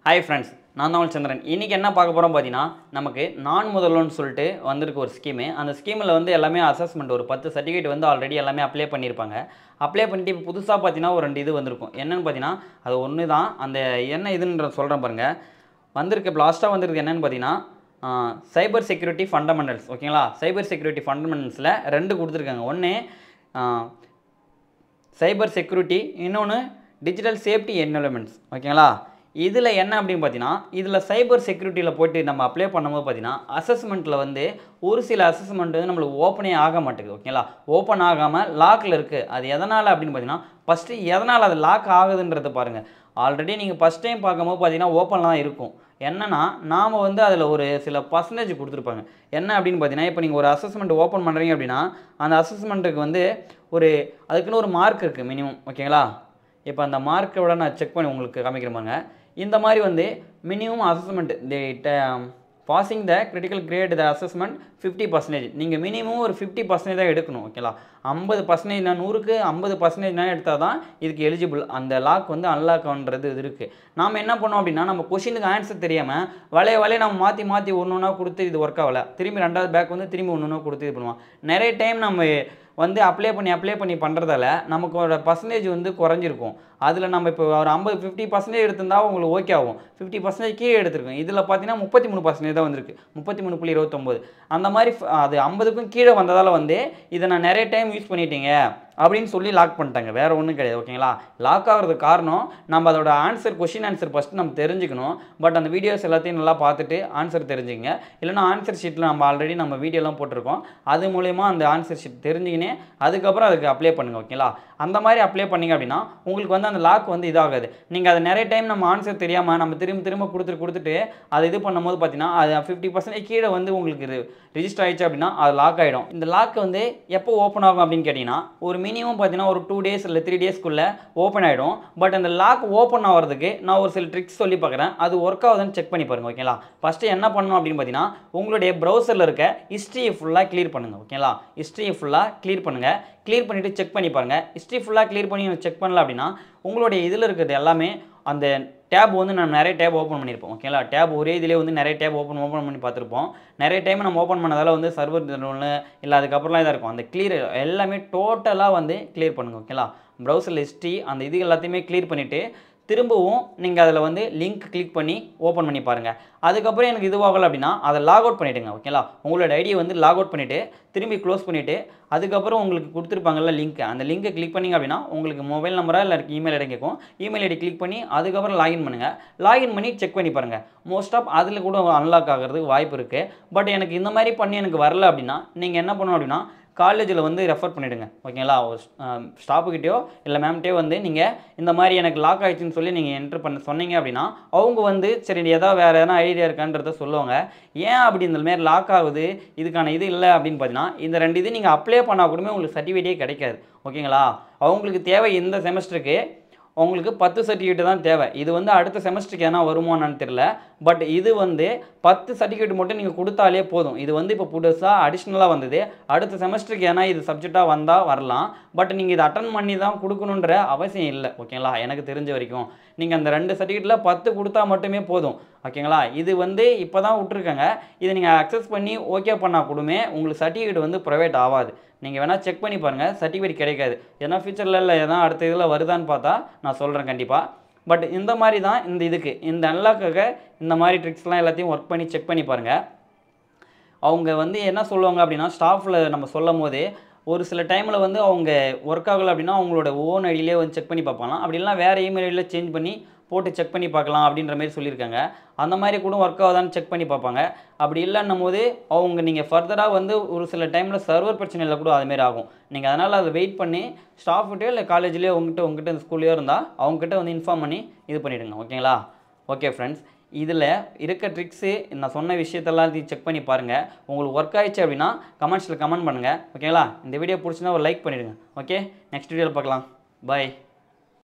hi friends நான் தான் உங்கள் சந்திரன் இன்றைக்கி என்ன பார்க்க போகிறோம் பார்த்தீங்கன்னா நமக்கு நான் முதல்வன்னு சொல்லிட்டு வந்திருக்கு ஒரு ஸ்கீமு அந்த ஸ்கீமில் வந்து எல்லாமே அசஸ்மெண்ட் ஒரு பத்து சர்டிஃபிகேட் வந்து ஆல்ரெடி எல்லாமே அப்ளை பண்ணியிருப்பாங்க அப்ளை பண்ணிட்டு இப்போ புதுசாக பார்த்தீங்கன்னா ஒரு ரெண்டு இது வந்திருக்கும் என்னென்னு பார்த்தீங்கன்னா அது ஒன்று தான் அந்த என்ன இதுன்ற சொல்கிறேன் பாருங்கள் வந்திருக்கு இப்போ லாஸ்ட்டாக வந்திருக்கு என்னென்னு பார்த்தீங்கன்னா சைபர் செக்யூரிட்டி ஃபண்டமெண்டல்ஸ் ஓகேங்களா சைபர் செக்யூரிட்டி ஃபண்டமெண்டல்ஸில் ரெண்டு கொடுத்துருக்காங்க ஒன்று சைபர் செக்யூரிட்டி இன்னொன்று டிஜிட்டல் சேஃப்டி என்வலமெண்ட்ஸ் ஓகேங்களா இதில் என்ன அப்படின்னு பார்த்தீங்கன்னா இதில் சைபர் செக்யூரிட்டியில் போயிட்டு நம்ம அப்ளை பண்ணும்போது பார்த்தீங்கன்னா அசஸ்மெண்ட்டில் வந்து ஒரு சில அசஸ்மெண்ட் வந்து நம்மளுக்கு ஓப்பனே ஆக மாட்டேங்குது ஓகேங்களா ஓப்பன் ஆகாமல் லாக்கில் இருக்குது அது எதனால் அப்படின்னு பார்த்தீங்கன்னா ஃபஸ்ட்டு எதனால் அது லாக் ஆகுதுன்றதை பாருங்கள் ஆல்ரெடி நீங்கள் ஃபஸ்ட் டைம் பார்க்கும்போது பார்த்தீங்கன்னா ஓப்பனில் தான் இருக்கும் என்னன்னா நாம் வந்து அதில் ஒரு சில பர்சன்டேஜ் கொடுத்துருப்பாங்க என்ன அப்படின்னு பார்த்தீங்கன்னா இப்போ நீங்கள் ஒரு அசஸ்மெண்ட் ஓப்பன் பண்ணுறீங்க அப்படின்னா அந்த அசஸ்மெண்ட்டுக்கு வந்து ஒரு அதுக்குன்னு ஒரு மார்க் இருக்குது மினிமம் ஓகேங்களா இப்போ அந்த மார்க்கோட நான் செக் பண்ணி உங்களுக்கு காமிக்கிறேன் பாருங்க இந்த மாதிரி வந்து minimum assessment the passing the critical grade the assessment fifty percentage நீங்கள் மினிமம் ஒரு ஃபிஃப்டி பர்சன்டேஜ் தான் எடுக்கணும் ஓகேங்களா ஐம்பது பர்சன்டேஜ் நான் நூறுக்கு ஐம்பது பர்சன்டேஜ் எடுத்தால் தான் இதுக்கு எலிஜிபிள் அந்த லாக் வந்து அன்லாக் பண்ணுறது இது இருக்குது நாம் என்ன பண்ணோம் அப்படின்னா நம்ம கொஷினுக்கு ஆன்சர் தெரியாமல் வளைய வளைய நம்ம மாற்றி மாற்றி ஒன்று ஒன்றா கொடுத்து இது ஒர்க் ஆகல திரும்பி ரெண்டாவது பேக் வந்து திரும்பி ஒன்று ஒன்றா கொடுத்து இது பண்ணுவோம் நிறைய டைம் நம்ம வந்து அப்ளை பண்ணி அப்ளை பண்ணி பண்ணுறதால நமக்கு ஒரு பர்சன்டேஜ் வந்து குறைஞ்சிருக்கும் அதில் நம்ம இப்போ ஒரு ஐம்பது ஃபிஃப்டி பர்சன்டேஜ் எடுத்திருந்தா உங்களுக்கு ஓகே ஆகும் ஃபிஃப்டி பர்சன்டேஜ் கீழே எடுத்திருக்கோம் இதில் பார்த்தீங்கன்னா முப்பத்தி மூணு பர்சன்டேஜ் தான் வந்திருக்கு முப்பத்தி மூணு புள்ளி இருபத்தொம்போது அந்த மாதிரி ஃப- அது ஐம்பதுக்கும் கீழே வந்ததால் வந்து இதை நான் நிறைய டைம் யூஸ் பண்ணிட்டீங்க அப்படின்னு சொல்லி லாக் பண்ணிட்டாங்க வேறு ஒன்றும் கிடையாது ஓகேங்களா லாக் ஆகிறதுக்கு காரணம் நம்ம அதோட ஆன்சர் கொஷின் ஆன்சர் ஃபஸ்ட்டு நம்ம தெரிஞ்சுக்கணும் பட் அந்த வீடியோஸ் எல்லாத்தையும் நல்லா பார்த்துட்டு ஆன்சர் தெரிஞ்சுங்க இல்லைன்னா ஆன்சர் ஷீட்டில் நம்ம ஆல்ரெடி நம்ம வீடியோலாம் போட்டிருக்கோம் அது மூலயமா அந்த ஆன்சர் ஷீட் தெரிஞ்சுக்கினே அதுக்கப்புறம் அதுக்கு அப்ளை பண்ணுங்க ஓகேங்களா அந்த மாதிரி அப்ளை பண்ணீங்க அப்படின்னா உங்களுக்கு வந்து அந்த லாக் வந்து இதாகாது நீங்கள் அதை நிறைய டைம் நம்ம ஆன்சர் தெரியாமல் நம்ம திரும்ப திரும்ப கொடுத்துட்டு கொடுத்துட்டு அதை இது பண்ணும்போது பார்த்தீங்கன்னா அது ஃபிஃப்டி பர்சன்டேஜ் கீழே வந்து உங்களுக்கு இது ரிஜிஸ்டர் ஆயிடுச்சு அப்படின்னா அது லாக் ஆகிடும் இந்த லாக் வந்து எப்போ ஓப்பன் ஆகும் அப்படின்னு கேட்டிங்கன்னா ஒரு மினிமம் பார்த்தீங்கன்னா ஒரு டூ டேஸ் இல்லை த்ரீ டேஸ்க்குள்ளே ஓப்பன் ஆகிடும் பட் அந்த லாக் ஓப்பன் ஆகிறதுக்கு நான் ஒரு சில ட்ரிக்ஸ் சொல்லி பார்க்குறேன் அது ஒர்க் ஆகுதுன்னு செக் பண்ணி பாருங்க ஓகேங்களா ஃபஸ்ட்டு என்ன பண்ணணும் அப்படின்னு பார்த்தீங்கன்னா உங்களுடைய ப்ரௌசரில் இருக்க ஹிஸ்ட்ரியை ஃபுல்லாக க்ளியர் பண்ணுங்கள் ஓகேங்களா ஹிஸ்ட்ரியை ஃபுல்லாக க்ளியர் பண்ணுங்கள் க்ளியர் பண்ணிவிட்டு செக் பண்ணி பாருங்கள் ஹிஸ்ட்ரி ஃபுல்லாக க்ளியர் பண்ணி செக் பண்ணல அப்படின்னா உங்களுடைய இதில் இருக்கிறது எல்லாமே அந்த டேப் வந்து நம்ம நிறைய டேப் ஓப்பன் பண்ணியிருப்போம் ஓகேங்களா டேப் ஒரே இதிலே வந்து நிறைய டேப் ஓப்பன் ஓப்பன் பண்ணி பார்த்துருப்போம் நிறைய டைம் நம்ம ஓப்பன் பண்ணதால வந்து சர்வர் ஒன்று இல்லை அதுக்கப்புறம்லாம் இதாக இருக்கும் அந்த கிளியர் எல்லாமே டோட்டலாக வந்து கிளியர் பண்ணுங்க ஓகேங்களா ப்ரௌசர் ஹிஸ்ட்ரி அந்த இது எல்லாத்தையுமே கிளியர் பண்ணிவிட்டு திரும்பவும் நீங்கள் அதில் வந்து லிங்க் கிளிக் பண்ணி ஓப்பன் பண்ணி பாருங்கள் அதுக்கப்புறம் எனக்கு இதுவாகலை அப்படின்னா அதை லாக் அவுட் பண்ணிவிடுங்க ஓகேங்களா உங்களோட ஐடியை வந்து லாக் அவுட் பண்ணிவிட்டு திரும்பி க்ளோஸ் பண்ணிவிட்டு அதுக்கப்புறம் உங்களுக்கு கொடுத்துருப்பாங்கல்ல லிங்க் அந்த லிங்கை கிளிக் பண்ணிங்க அப்படின்னா உங்களுக்கு மொபைல் நம்பரா இல்லை இமெயில் ஐடி கேட்கும் இமெயில் ஐடி கிளிக் பண்ணி அதுக்கப்புறம் லாகின் பண்ணுங்கள் லாகின் பண்ணி செக் பண்ணி பாருங்கள் மோஸ்ட் ஆஃப் அதில் கூட அன்லாக் ஆகிறதுக்கு வாய்ப்பு இருக்குது பட் எனக்கு இந்த மாதிரி பண்ணி எனக்கு வரல அப்படின்னா நீங்கள் என்ன பண்ணணும் அப்படின்னா காலேஜில் வந்து ரெஃபர் பண்ணிவிடுங்க ஓகேங்களா ஒரு ஸ்டாஃபுக்கிட்டேயோ இல்லை மேம்கிட்டயோ வந்து நீங்கள் இந்த மாதிரி எனக்கு லாக் ஆயிடுச்சுன்னு சொல்லி நீங்கள் என்ட்ரு பண்ண சொன்னீங்க அப்படின்னா அவங்க வந்து சரி ஏதாவது வேறு எதனா ஐடியா இருக்கான்றத சொல்லுவாங்க ஏன் அப்படி இந்த மாதிரி லாக் ஆகுது இதுக்கான இது இல்லை அப்படின்னு பார்த்தீங்கன்னா இந்த ரெண்டு இது நீங்கள் அப்ளை பண்ணால் கூடமே உங்களுக்கு சர்டிஃபிகேட்டே கிடைக்காது ஓகேங்களா அவங்களுக்கு தேவை இந்த செமஸ்டருக்கு உங்களுக்கு பத்து சர்டிஃபிகேட் தான் தேவை இது வந்து அடுத்த செமஸ்டருக்கு எதனா வருமானு தெரியல பட் இது வந்து பத்து சர்டிஃபிகேட் மட்டும் நீங்கள் கொடுத்தாலே போதும் இது வந்து இப்போ புதுசாக அடிஷ்னலாக வந்தது அடுத்த செமஸ்டருக்கு ஏன்னா இது சப்ஜெக்டாக வந்தால் வரலாம் பட் நீங்கள் இதை அட்டன் பண்ணி தான் கொடுக்கணுன்ற அவசியம் இல்லை ஓகேங்களா எனக்கு தெரிஞ்ச வரைக்கும் நீங்கள் அந்த ரெண்டு சர்டிஃபிகேட்டில் பத்து கொடுத்தா மட்டுமே போதும் ஓகேங்களா இது வந்து இப்போ தான் விட்ருக்காங்க இதை நீங்கள் அக்சஸ் பண்ணி ஓகே பண்ணால் கூடமே உங்களுக்கு சர்டிஃபிகேட் வந்து ப்ரொவைட் ஆகாது நீங்கள் வேணால் செக் பண்ணி பாருங்கள் சர்டிஃபிகேட் கிடைக்காது ஏன்னா ஃபியூச்சரில் இல்லை எதனா அடுத்த இதில் வருதான்னு பார்த்தா நான் சொல்கிறேன் கண்டிப்பாக பட் இந்த மாதிரி தான் இந்த இதுக்கு இந்த அன்லாக்காக இந்த மாதிரி ட்ரிக்ஸ்லாம் எல்லாத்தையும் ஒர்க் பண்ணி செக் பண்ணி பாருங்கள் அவங்க வந்து என்ன சொல்லுவாங்க அப்படின்னா ஸ்டாஃபில் நம்ம சொல்லும் போது ஒரு சில டைமில் வந்து அவங்க ஒர்க் ஆகலை அப்படின்னா அவங்களோட ஓன் ஐடியிலே வந்து செக் பண்ணி பார்ப்பாங்களாம் அப்படி இல்லைனா வேறு இமெயில் ஐடியில் சேஞ்ச் பண்ணி போட்டு செக் பண்ணி பார்க்கலாம் அப்படின்ற மாதிரி சொல்லியிருக்காங்க அந்த மாதிரி கூட ஒர்க் ஆகுதான்னு செக் பண்ணி பார்ப்பாங்க அப்படி இல்லைன்னும் போது அவங்க நீங்கள் ஃபர்தராக வந்து ஒரு சில டைமில் சர்வர் பிரச்சனையில் கூட அதுமாரி ஆகும் நீங்கள் அதனால் அதை வெயிட் பண்ணி ஸ்டாஃப்கிட்டயோ இல்லை காலேஜ்லேயோ உங்ககிட்ட உங்ககிட்ட இந்த ஸ்கூல்லையோ இருந்தால் அவங்ககிட்ட வந்து இன்ஃபார்ம் பண்ணி இது பண்ணிவிடுங்க ஓகேங்களா ஓகே ஃப்ரெண்ட்ஸ் இதில் இருக்க ட்ரிக்ஸு நான் சொன்ன விஷயத்தெல்லாம் செக் பண்ணி பாருங்கள் உங்களுக்கு ஒர்க் ஆயிடுச்சு அப்படின்னா கமெண்ட்ஸில் கமெண்ட் பண்ணுங்கள் ஓகேங்களா இந்த வீடியோ பிடிச்சிருந்தா ஒரு லைக் பண்ணிவிடுங்க ஓகே நெக்ஸ்ட் வீடியோவில் பார்க்கலாம் பாய்